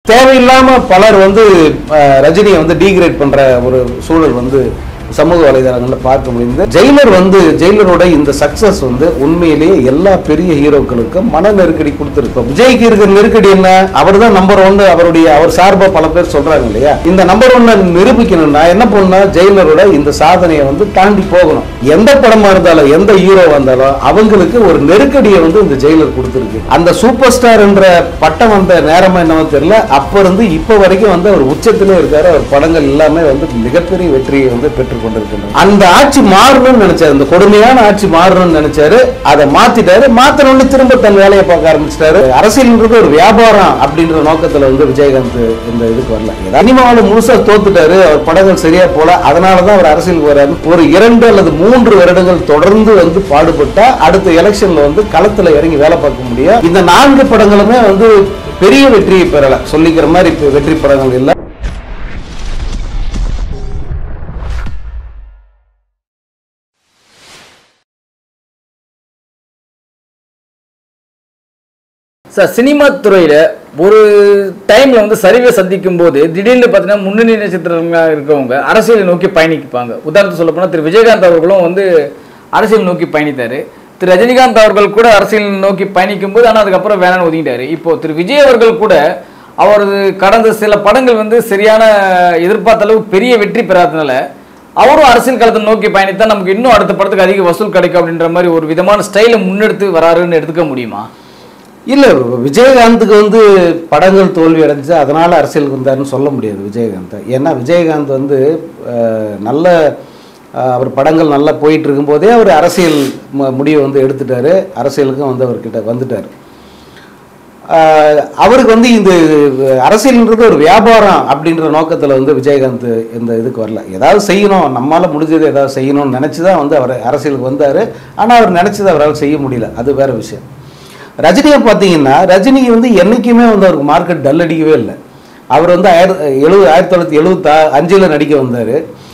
தேவையில்லாம பலர் வந்து அஹ், ரஜினியை வந்து டீக்ரேட் பண்ற ஒரு சூழல் வந்து சமூக வலைதளங்கள்ல பார்க்க முடியுது ஜெயிலர் வந்து ஜெயிலரோட இந்த சக்சஸ் வந்து உண்மையிலேயே எல்லா பெரிய ஹீரோக்களுக்கும் மன நெருக்கடி கொடுத்துருக்கோம் விஜய்க்கு இருக்கிற நெருக்கடி என்ன அவர் தான் நம்பர் ஒன்னு அவருடைய அவர் சார்பா பல பேர் சொல்றாங்க இல்லையா இந்த நம்பர் ஒன்னை நிரூபிக்கணும்னா என்ன பண்ணா ஜெயிலரோட இந்த சாதனையை வந்து தாண்டி போகணும் எந்த படமா இருந்தாலும் எந்த ஹீரோ வந்தாலும் அவங்களுக்கு ஒரு நெருக்கடியை வந்து இந்த ஜெயிலர் கொடுத்துருக்கு அந்த சூப்பர் ஸ்டார் என்ற பட்டம் வந்த நேரமா என்னவோ தெரியல அப்ப இருந்து இப்ப வரைக்கும் வந்து அவர் உச்சத்திலே இருக்காரு அவர் படங்கள் எல்லாமே வந்து மிகப்பெரிய வெற்றியை வந்து பெற்றுக் கொண்டிருக்கின்றன அந்த ஆட்சி மாறணும்னு நினைச்சாரு அந்த கொடுமையான ஆட்சி மாறணும்னு நினைச்சாரு அதை மாத்திட்டாரு மாத்தணும்னு திரும்ப தன் வேலையை பார்க்க ஆரம்பிச்சிட்டாரு அரசியல்ன்றது ஒரு வியாபாரம் அப்படின்ற நோக்கத்துல வந்து விஜயகாந்த் இந்த இதுக்கு வரல சினிமாவில் முழுசா தோத்துட்டாரு அவர் படங்கள் சரியா போல அதனாலதான் அவர் அரசியலுக்கு வராரு ஒரு இரண்டு அல்லது மூன்று வருடங்கள் தொடர்ந்து வந்து பாடுபட்டா அடுத்த எலெக்ஷன்ல வந்து களத்துல இறங்கி வேலை பார்க்க முடியும் இந்த நான்கு படங்களுமே வந்து பெரிய வெற்றியை பெறல சொல்லிக்கிற மாதிரி இப்ப வெற்றி படங்கள் இல்ல சார் சினிமா துறையில ஒரு டைம்ல வந்து சரிவை சந்திக்கும் போது திடீர்னு பார்த்தீங்கன்னா முன்னணி நட்சத்திரங்களாக இருக்கவங்க அரசியலை நோக்கி பயணிப்பாங்க உதாரணத்துக்கு சொல்ல போனால் திரு விஜயகாந்த் அவர்களும் வந்து அரசியல் நோக்கி பயணித்தாரு திரு ரஜினிகாந்த் அவர்கள் கூட அரசியல் நோக்கி பயணிக்கும் போது ஆனால் அதுக்கப்புறம் வேணாம்னு ஒதுங்கிட்டாரு இப்போ திரு விஜய் அவர்கள் கூட அவரது கடந்த சில படங்கள் வந்து சரியான எதிர்பார்த்த அளவு பெரிய வெற்றி பெறாதனால அவரும் அரசியல் களத்தை நோக்கி பயணித்தா நமக்கு இன்னும் அடுத்த படத்துக்கு அதிக வசூல் கிடைக்கும் அப்படின்ற மாதிரி ஒரு விதமான ஸ்டைலை முன்னெடுத்து வராருன்னு எடுத்துக்க முடியுமா இல்ல விஜயகாந்துக்கு வந்து படங்கள் தோல்வி அடைஞ்சு அதனால அரசியலுக்கு வந்தாருன்னு சொல்ல முடியாது விஜயகாந்த் ஏன்னா விஜயகாந்த் வந்து அஹ், நல்ல அஹ், அவர் படங்கள் நல்லா போயிட்டு இருக்கும்போதே அவர் அரசியல் மு- முடிவை வந்து எடுத்துட்டாரு அரசியலுக்கும் வந்து அவர்கிட்ட வந்துட்டார் ஆஹ் அவருக்கு வந்து இந்த அரசியல்ன்றது ஒரு வியாபாரம் அப்படின்ற நோக்கத்தில் வந்து விஜயகாந்த் இந்த இதுக்கு வரல ஏதாவது செய்யணும் நம்மால் முடிஞ்சது ஏதாவது செய்யணும்னு நினச்சி தான் வந்து அவர் அரசியலுக்கு வந்தார் ஆனால் அவர் நினச்சதை அவரால் செய்ய முடியல அது வேற விஷயம் ரஜினியை பார்த்தீங்கன்னா ரஜினி வந்து என்றைக்குமே வந்து அவருக்கு மார்க்கெட் டல் அடிக்கவே இல்லை அவர் வந்து ஆயிரத்தி எழுபது ஆயிரத்தி தொள்ளாயிரத்தி எழுபத்தா அஞ்சில் நடிக்க வந்தார்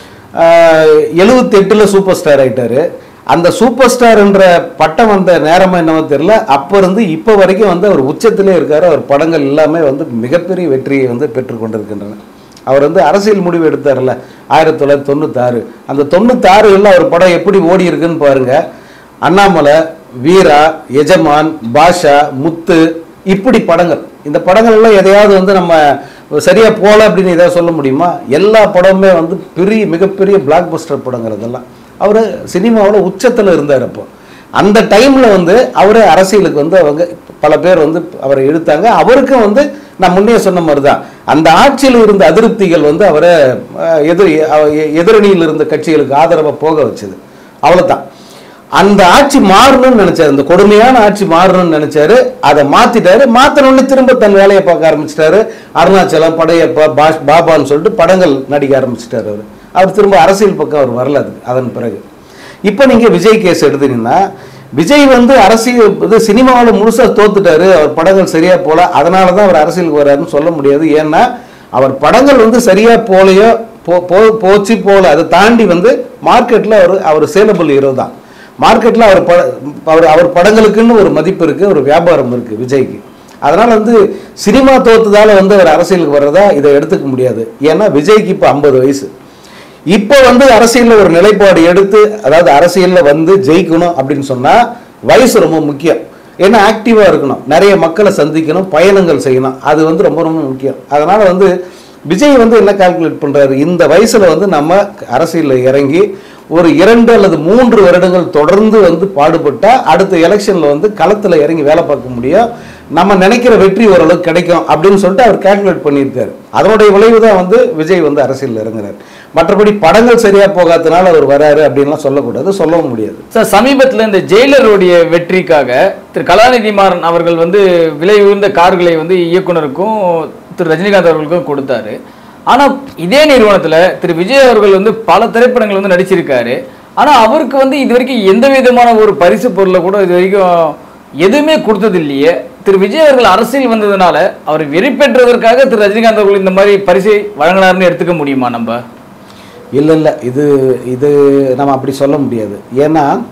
எழுபத்தெட்டில் சூப்பர் ஸ்டார் ஆயிட்டாரு அந்த சூப்பர் ஸ்டார்ன்ற பட்டம் வந்த நேரமா என்னவோ தெரியல அப்போ இருந்து இப்போ வரைக்கும் வந்து அவர் உச்சத்திலே இருக்காரு அவர் படங்கள் எல்லாமே வந்து மிகப்பெரிய வெற்றியை வந்து பெற்றுக்கொண்டிருக்கின்றன அவர் வந்து அரசியல் முடிவு எடுத்தார்ல ஆயிரத்தி தொள்ளாயிரத்தி தொண்ணூத்தாறு அந்த தொண்ணூத்தாறுகளில் அவர் படம் எப்படி ஓடி இருக்குன்னு பாருங்க அண்ணாமலை வீரா எஜமான் பாஷா முத்து இப்படி படங்கள் இந்த படங்கள் எல்லாம் எதையாவது வந்து நம்ம சரியா போல அப்படின்னு எதாவது சொல்ல முடியுமா எல்லா படமுமே வந்து பெரிய மிகப்பெரிய பிளாக் பஸ்டர் படங்கள் இதெல்லாம் அவர் சினிமாவில் உச்சத்தில் இருந்தார் அப்போ அந்த டைமில் வந்து அவர் அரசியலுக்கு வந்து அவங்க பல பேர் வந்து அவரை இழுத்தாங்க அவருக்கும் வந்து நான் முன்னே சொன்ன மாதிரி தான் அந்த ஆட்சியில் இருந்த அதிருப்திகள் வந்து அவரை அஹ், எதிர் அஹ், எதிரணியில் இருந்த கட்சிகளுக்கு ஆதரவாக போக வச்சது அவ்வளவுதான் அந்த ஆட்சி மாறணும்னு நினைச்சாரு இந்த கொடுமையான ஆட்சி மாறணும்னு நினைச்சாரு அதை மாத்திட்டாரு மாத்தணும்னு திரும்ப தன் வேலையை பார்க்க ஆரம்பிச்சிட்டாரு அருணாச்சலம் படையப்பா பாஷ் பாபான்னு சொல்லிட்டு படங்கள் நடிக்க ஆரம்பிச்சிட்டாரு அவர் அவர் திரும்ப அரசியல் பக்கம் அவர் வரல அதுக்கு அதன் பிறகு இப்போ நீங்க விஜய் கேஸ் எடுத்தீங்கன்னா விஜய் வந்து அரசியல் இது சினிமாவில் முழுசா தோத்துட்டாரு அவர் படங்கள் சரியா போல அதனால தான் அவர் அரசியலுக்கு வர்றாருன்னு சொல்ல முடியாது ஏன்னா அவர் படங்கள் வந்து சரியா போலையோ போ போ- போச்சு போல அதை தாண்டி வந்து மார்க்கெட்டில் அவர் அவர் சேலபிள் ஹீரோ தான் மார்க்கெட்டில் அவர் பட அவர் அவர் படங்களுக்குன்னு ஒரு மதிப்பு இருக்கு ஒரு வியாபாரம் இருக்கு விஜய்க்கு அதனால வந்து சினிமா தோத்துதால வந்து அவர் அரசியலுக்கு வர்றதா இதை எடுத்துக்க முடியாது ஏன்னா விஜய்க்கு இப்போ ஐம்பது வயசு இப்போ வந்து அரசியல்ல ஒரு நிலைப்பாடு எடுத்து அதாவது அரசியல்ல வந்து ஜெயிக்கணும் அப்படின்னு சொன்னா வயசு ரொம்ப முக்கியம் ஏன்னா ஆக்டிவா இருக்கணும் நிறைய மக்களை சந்திக்கணும் பயணங்கள் செய்யணும் அது வந்து ரொம்ப ரொம்ப முக்கியம் அதனால வந்து விஜய் வந்து என்ன கால்குலேட் பண்றாரு இந்த வயசுல வந்து நம்ம அரசியல்ல இறங்கி ஒரு இரண்டு அல்லது மூன்று வருடங்கள் தொடர்ந்து வந்து பாடுபட்டா அடுத்த எலெக்ஷன்ல வந்து களத்துல இறங்கி வேலை பார்க்க முடியும் நம்ம நினைக்கிற வெற்றி ஓரளவுக்கு கிடைக்கும் அப்படின்னு சொல்லிட்டு அவர் கால்குலேட் பண்ணியிருக்காரு அதனுடைய விளைவு தான் வந்து விஜய் வந்து அரசியல்ல இறங்குறாரு மற்றபடி படங்கள் சரியா போகாதனால அவர் வராரு அப்படின்லாம் சொல்லக்கூடாது சொல்லவும் முடியாது சார் சமீபத்தில் இந்த ஜெயிலருடைய வெற்றிக்காக திரு கலாநிதி மாறன் அவர்கள் வந்து விலை உயர்ந்த கார்களை வந்து இயக்குனருக்கும் திரு ரஜினிகாந்த் அவர்களுக்கும் கொடுத்தாரு ஆனா இதே நிறுவனத்துல திரு விஜய் அவர்கள் வந்து பல திரைப்படங்கள் வந்து நடிச்சிருக்காரு ஆனா அவருக்கு வந்து இது வரைக்கும் எந்த விதமான ஒரு பரிசு பொருளை கூட இது வரைக்கும் எதுவுமே கொடுத்தது இல்லையே திரு விஜய் அவர்கள் அரசியல் வந்ததுனால அவர் வெறி பெற்றதற்காக திரு ரஜினிகாந்த் அவர்கள் இந்த மாதிரி பரிசை வழங்கினார்னு எடுத்துக்க முடியுமா நம்ம இல்லை இல்லை இது இது நம்ம அப்படி சொல்ல முடியாது ஏன்னா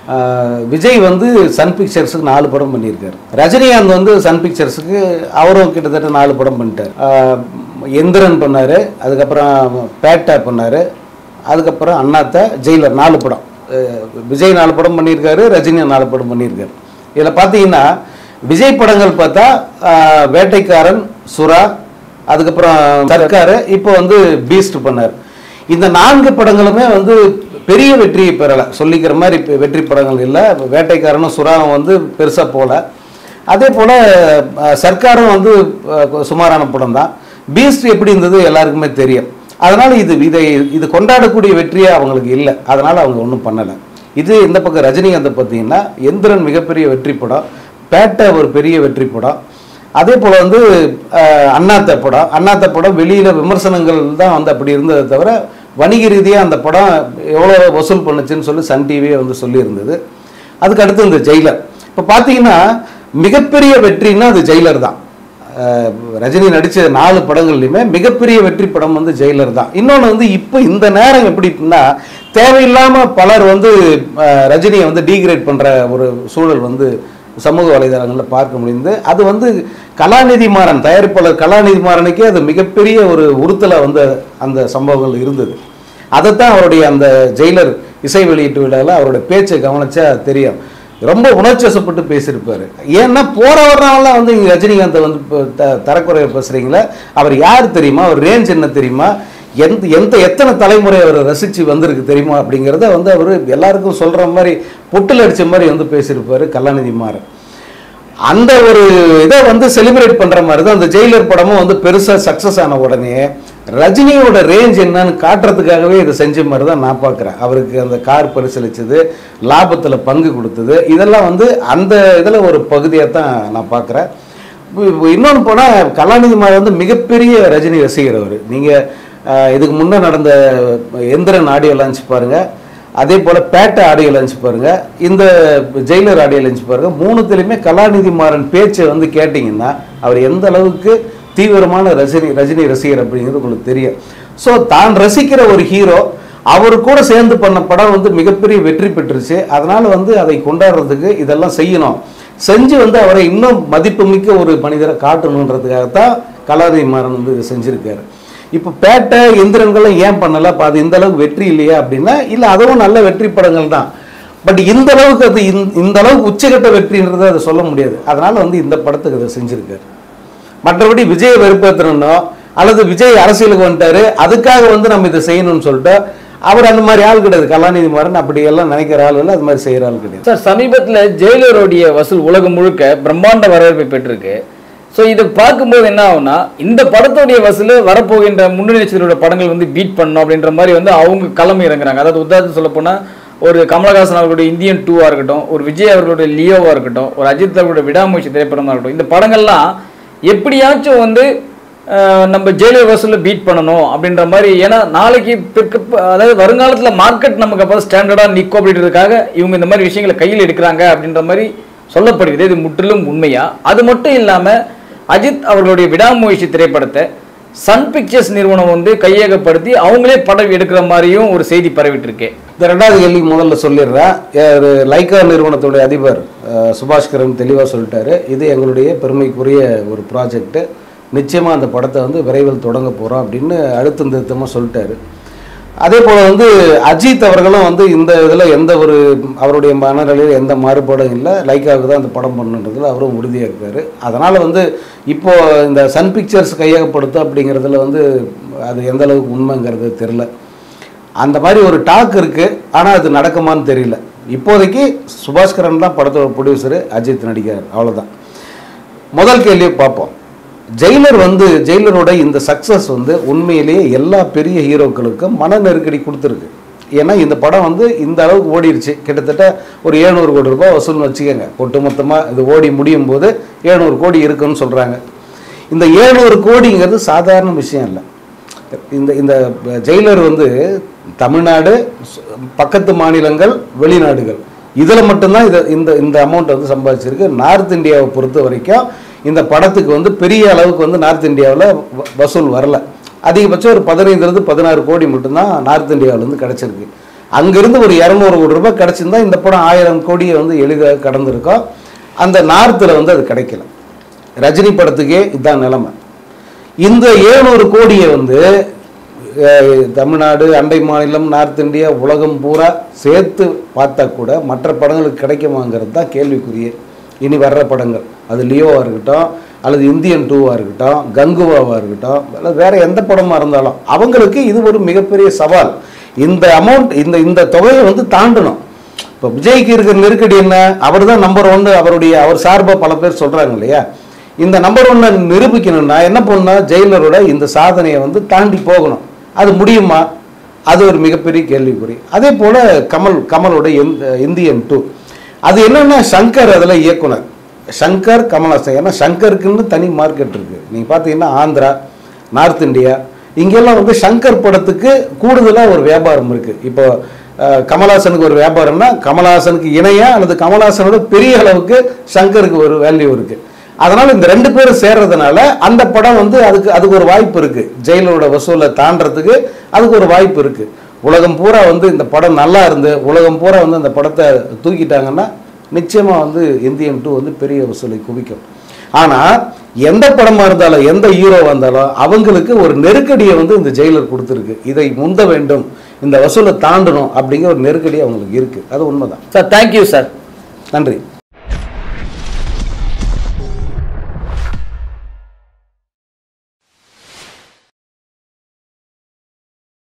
ஆஹ் விஜய் வந்து சன் பிக்சர்ஸுக்கு நாலு படம் பண்ணியிருக்காரு ரஜினிகாந்த் வந்து சன் பிக்சர்ஸுக்கு அவரும் கிட்டத்தட்ட நாலு படம் பண்ணிட்டார் ஆஹ் எந்திரன் பண்ணார் அதுக்கப்புறம் பேட்டா பண்ணார் அதுக்கப்புறம் அண்ணாத்த ஜெயிலர் நாலு படம் அஹ் விஜய் நாலு படம் பண்ணியிருக்காரு ரஜினி நாலு படம் பண்ணியிருக்காரு இதில் பார்த்தீங்கன்னா விஜய் படங்கள் பார்த்தா ஆஹ் வேட்டைக்காரன் சுறா அதுக்கப்புறம் சர்க்காரு இப்போ வந்து பீஸ்ட் பண்ணார் இந்த நான்கு படங்களுமே வந்து பெரிய வெற்றியை பெறலை சொல்லிக்கிற மாதிரி பெ- வெற்றி படங்கள் இல்லை வேட்டைக்காரனும் சுறாவும் வந்து பெருசாக போகல அதே போல் சர்க்காரும் வந்து அஹ், சுமாரான படம் தான் பீஸ்ட் எப்படி இருந்தது எல்லாருக்குமே தெரியும் அதனால் இது இதை இது கொண்டாடக்கூடிய வெற்றியே அவங்களுக்கு இல்லை அதனால் அவங்க ஒன்றும் பண்ணலை இது இந்த பக்கம் ரஜினிகாந்தை பார்த்தீங்கன்னா எந்திரன் மிகப்பெரிய வெற்றி படம் பேட்டை ஒரு பெரிய வெற்றி படம் அதே போல் வந்து அஹ், அண்ணாத்த படம் அண்ணாத்த படம் வெளியில் விமர்சனங்கள் தான் வந்து அப்படி இருந்ததை தவிர வணிக ரீதியாக அந்த படம் எவ்வளோ வசூல் பண்ணுச்சுன்னு சொல்லி சன் டிவியே வந்து சொல்லியிருந்தது அதுக்கு அடுத்து இந்த ஜெயிலர் இப்போ பார்த்தீங்கன்னா மிகப்பெரிய வெற்றின்னா அது ஜெயிலர் தான் அஹ், ரஜினி நடித்த நாலு படங்கள்லையுமே மிகப்பெரிய வெற்றி படம் வந்து ஜெயிலர் தான் இன்னொன்று வந்து இப்போ இந்த நேரம் எப்படின்னா தேவையில்லாமல் பலர் வந்து அஹ், ரஜினியை வந்து டீக்ரேட் பண்ணுற ஒரு சூழல் வந்து சமூக வலைதளங்களில் பார்க்க முடியுது அது வந்து கலாநிதி மாறன் தயாரிப்பாளர் கலாநிதி மாறனுக்கே அது மிகப்பெரிய ஒரு உறுத்தலை வந்து அந்த சம்பவங்கள் இருந்தது அதைத்தான் அவருடைய அந்த ஜெயிலர் இசை வெளியீட்டு விழாவில் அவருடைய பேச்சை கவனிச்சா தெரியும் ரொம்ப உணர்ச்சிவசப்பட்டு பேசியிருப்பாரு ஏன்னா போற வர்றவங்களாம் வந்து இங்கே ரஜினிகாந்தை வந்து இப்போ த தரக்குறைய பேசுறீங்களா அவர் யார் தெரியுமா அவர் ரேஞ்ச் என்ன தெரியுமா எந்த எந்த எத்தனை தலைமுறை அவர் ரசித்து வந்திருக்கு தெரியுமா அப்படிங்கிறத வந்து அவர் எல்லாருக்கும் சொல்கிற மாதிரி பொட்டில் அடிச்ச மாதிரி வந்து பேசியிருப்பாரு கலாநிதி மாறன் அந்த ஒரு இதை வந்து செலிப்ரேட் பண்ற மாதிரி தான் அந்த ஜெயிலர் படமும் வந்து பெருசா சக்சஸ் ஆன உடனே ரஜினியோட ரேஞ்ச் என்னன்னு காட்டுறதுக்காகவே இதை செஞ்ச மாதிரி தான் நான் பார்க்குறேன் அவருக்கு அந்த கார் பரிசீலிச்சது லாபத்தில் பங்கு கொடுத்தது இதெல்லாம் வந்து அந்த இதில் ஒரு பகுதியாக தான் நான் பார்க்குறேன் இன்னொன்று போனால் கலாநிதி மாறன் வந்து மிகப்பெரிய ரஜினி ரசிகர் அவர் நீங்கள் இதுக்கு முன்னே நடந்த எந்திரன் ஆடியோ லான்ச் பாருங்கள் அதே போல் பேட்டை ஆடியோ லஞ்ச் பாருங்க இந்த ஜெயிலர் ஆடியோ லஞ்ச் பாருங்க மூணுத்துலையுமே கலாநிதி மாறன் பேச்சை வந்து கேட்டிங்கன்னா அவர் எந்த அளவுக்கு தீவிரமான ரஜினி ரஜினி ரசிகர் அப்படிங்கிறது உங்களுக்கு தெரியும் ஸோ தான் ரசிக்கிற ஒரு ஹீரோ அவர் கூட சேர்ந்து பண்ண படம் வந்து மிகப்பெரிய வெற்றி பெற்றுச்சு அதனால வந்து அதை கொண்டாடுறதுக்கு இதெல்லாம் செய்யணும் செஞ்சு வந்து அவரை இன்னும் மதிப்புமிக்க ஒரு மனிதரை காட்டணுன்றதுக்காகத்தான் கலாநிதி மாறன் வந்து இதை செஞ்சிருக்காரு இப்போ பேட்டை எந்திரன்கள்லாம் ஏன் பண்ணல அப்போ அது இந்த அளவுக்கு வெற்றி இல்லையா அப்படின்னா இல்லை அதுவும் நல்ல வெற்றி படங்கள் தான் பட் இந்த அளவுக்கு அது இந்த- இந்த அளவுக்கு உச்சகட்ட வெற்றின்றதை அதை சொல்ல முடியாது அதனால வந்து இந்த படத்துக்கு அதை செஞ்சிருக்காரு மற்றபடி விஜய் வெறுப்பேற்றணும்னோ அல்லது விஜய் அரசியலுக்கு வந்துட்டாரு அதுக்காக வந்து நம்ம இதை செய்யணும்னு சொல்லிட்டு அவர் அந்த மாதிரி ஆள் கிடையாது கலாநிதி மாறன் அப்படி எல்லாம் நினைக்கிற ஆள் இல்லை அது மாதிரி செய்கிற ஆள் கிடையாது சார் சமீபத்தில் ஜெயிலருடைய வசூல் உலகம் முழுக்க பிரம்மாண்ட வரவேற்பை பெற்றிருக்கு ஸோ இதை பார்க்கும்போது என்ன ஆகும்னா இந்த படத்துடைய வசூல் வரப்போகின்ற முன்னணி நட்சத்திரோட படங்கள் வந்து பீட் பண்ணணும் அப்படின்ற மாதிரி வந்து அவங்க களம் இறங்குறாங்க அதாவது உதாரணத்துக்கு சொல்ல போனால் ஒரு கமலஹாசன் அவர்களுடைய இந்தியன் டூவாக இருக்கட்டும் ஒரு விஜய் அவர்களுடைய லியோவாக இருக்கட்டும் ஒரு அஜித் அவர்களுடைய விடாமுயற்சி திரைப்படமாக இருக்கட்டும் இந்த படங்கள்லாம் எப்படியாச்சும் வந்து அஹ், நம்ம ஜெயிலர் வசூலில் பீட் பண்ணணும் அப்படின்ற மாதிரி ஏன்னா நாளைக்கு பிற்க அதாவது வருங்காலத்தில் மார்க்கெட் நமக்கு அப்போ ஸ்டாண்டர்டாக நிற்கும் அப்படின்றதுக்காக இவங்க இந்த மாதிரி விஷயங்களை கையில் எடுக்கிறாங்க அப்படின்ற மாதிரி சொல்லப்படுகிறது இது முற்றிலும் உண்மையா அது மட்டும் இல்லாமல் அஜித் அவர்களுடைய விடாமுயற்சி திரைப்படத்தை சன் பிக்சர்ஸ் நிறுவனம் வந்து கையகப்படுத்தி அவங்களே படம் எடுக்கிற மாதிரியும் ஒரு செய்தி பரவிட்டு இருக்கு இந்த ரெண்டாவது கேள்விக்கு முதல்ல சொல்லிடுறேன் ஒரு லைக்கா நிறுவனத்துடைய அதிபர் அஹ், சுபாஷ் கரன் தெளிவாக சொல்லிட்டாரு இது எங்களுடைய பெருமைக்குரிய ஒரு ப்ராஜெக்ட் நிச்சயமாக அந்த படத்தை வந்து விரைவில் தொடங்க போகிறோம் அப்படின்னு அழுத்தம் திருத்தமாக சொல்லிட்டாரு அதே போல் வந்து அஜித் அவர்களும் வந்து இந்த இதில் எந்த ஒரு அவருடைய மனநிலையில் எந்த மாறுபாடும் இல்லை லைக்காவுக்கு தான் அந்த படம் பண்ணுன்றதுல அவரும் உறுதியாக இருக்கார் அதனால் வந்து இப்போ இந்த சன் பிக்சர்ஸ் கையகப்படுத்தும் அப்படிங்கிறதுல வந்து அது எந்த அளவுக்கு உண்மைங்கிறது தெரில அந்த மாதிரி ஒரு டாக் இருக்கு ஆனால் அது நடக்குமான்னு தெரியல இப்போதைக்கு சுபாஷ்கரன் தான் படத்தோட ப்ரொடியூசரு அஜித் நடிக்கிறார் அவ்வளவுதான் முதல் கேள்வியை பார்ப்போம் ஜெயிலர் வந்து ஜெயிலரோட இந்த சக்ஸஸ் வந்து உண்மையிலேயே எல்லா பெரிய ஹீரோக்களுக்கும் மன நெருக்கடி கொடுத்துருக்கு ஏன்னா இந்த படம் வந்து இந்த அளவுக்கு ஓடிருச்சு கிட்டத்தட்ட ஒரு ஏழ்நூறு கோடி ரூபாய் வசூல்னு வச்சுக்கோங்க ஒட்டுமொத்தமாக இது ஓடி முடியும் போது ஏழ்நூறு கோடி இருக்குன்னு சொல்கிறாங்க இந்த ஏழ்நூறு கோடிங்கிறது சாதாரண விஷயம் இல்லை இந்த இந்த ஜெயிலர் வந்து தமிழ்நாடு சு- பக்கத்து மாநிலங்கள் வெளிநாடுகள் இதில் மட்டும்தான் இதை இந்த இந்த அமௌண்ட் வந்து சம்பாதிச்சிருக்கு நார்த் இந்தியாவை பொறுத்த வரைக்கும் இந்த படத்துக்கு வந்து பெரிய அளவுக்கு வந்து நார்த் இந்தியாவில் வசூல் வரல அதிகபட்சம் ஒரு பதினைந்துலேருந்து பதினாறு கோடி மட்டும்தான் நார்த் இந்தியாவிலேருந்து கிடச்சிருக்கு அங்கிருந்து ஒரு இரநூறு கோடி ரூபாய் கிடைச்சிருந்தா இந்த படம் ஆயிரம் கோடியை வந்து எளிதாக கடந்திருக்கோம் அந்த நார்த்தில் வந்து அது கிடைக்கல ரஜினி படத்துக்கே இதுதான் நிலைமை இந்த ஏழ்நூறு கோடியை வந்து அஹ், தமிழ்நாடு அண்டை மாநிலம் நார்த் இந்தியா உலகம் பூரா சேர்த்து பார்த்தா கூட மற்ற படங்களுக்கு கிடைக்குமாங்கிறது தான் கேள்விக்குரிய இனி வர்ற படங்கள் அது லியோவாக இருக்கட்டும் அல்லது இந்தியன் டூவாக இருக்கட்டும் கங்குவாவாக இருக்கட்டும் அல்லது வேற எந்த படமாக இருந்தாலும் அவங்களுக்கு இது ஒரு மிகப்பெரிய சவால் இந்த அமௌண்ட் இந்த இந்த தொகையை வந்து தாண்டணும் இப்போ விஜய்க்கு இருக்கிற நெருக்கடி என்ன அவர் தான் நம்பர் ஒன்று அவருடைய அவர் சார்பாக பல பேர் சொல்கிறாங்க இல்லையா இந்த நம்பர் ஒன்னை நிரூபிக்கணும்னா என்ன பண்ணணும் ஜெயிலரோட இந்த சாதனையை வந்து தாண்டி போகணும் அது முடியுமா அது ஒரு மிகப்பெரிய கேள்விக்குறி அதே போல் கமல் கமலோட இந்- இந்தியன் டூ அது என்னன்னா சங்கர் அதில் இயக்குனர் சங்கர் கமல்ஹாசன் ஏன்னா சங்கருக்குன்னு தனி மார்க்கெட் இருக்குது நீங்கள் பார்த்தீங்கன்னா ஆந்திரா நார்த் இந்தியா இங்கெல்லாம் வந்து சங்கர் படத்துக்கு கூடுதலாக ஒரு வியாபாரம் இருக்குது இப்போ அஹ், கமல்ஹாசனுக்கு ஒரு வியாபாரம்னா கமல்ஹாசனுக்கு இணையா அல்லது கமல்ஹாசனோட பெரிய அளவுக்கு சங்கருக்கு ஒரு வேல்யூ இருக்குது அதனால இந்த ரெண்டு பேரும் சேர்றதுனால அந்த படம் வந்து அதுக்கு அதுக்கு ஒரு வாய்ப்பு இருக்கு ஜெயிலரோட வசூலை தாண்டறதுக்கு அதுக்கு ஒரு வாய்ப்பு இருக்கு உலகம் பூரா வந்து இந்த படம் நல்லா இருந்து உலகம் பூரா வந்து அந்த படத்தை தூக்கிட்டாங்கன்னா நிச்சயமா வந்து இந்தியன் டூ வந்து பெரிய வசூலை குவிக்கும் ஆனா எந்த படமா இருந்தாலும் எந்த ஹீரோ வந்தாலும் அவங்களுக்கு ஒரு நெருக்கடியை வந்து இந்த ஜெயிலர் கொடுத்துருக்கு இதை முந்த வேண்டும் இந்த வசூலை தாண்டணும் அப்படிங்கிற ஒரு நெருக்கடி அவங்களுக்கு இருக்கு அது உண்மைதான் சார் தேங்க்யூ சார் நன்றி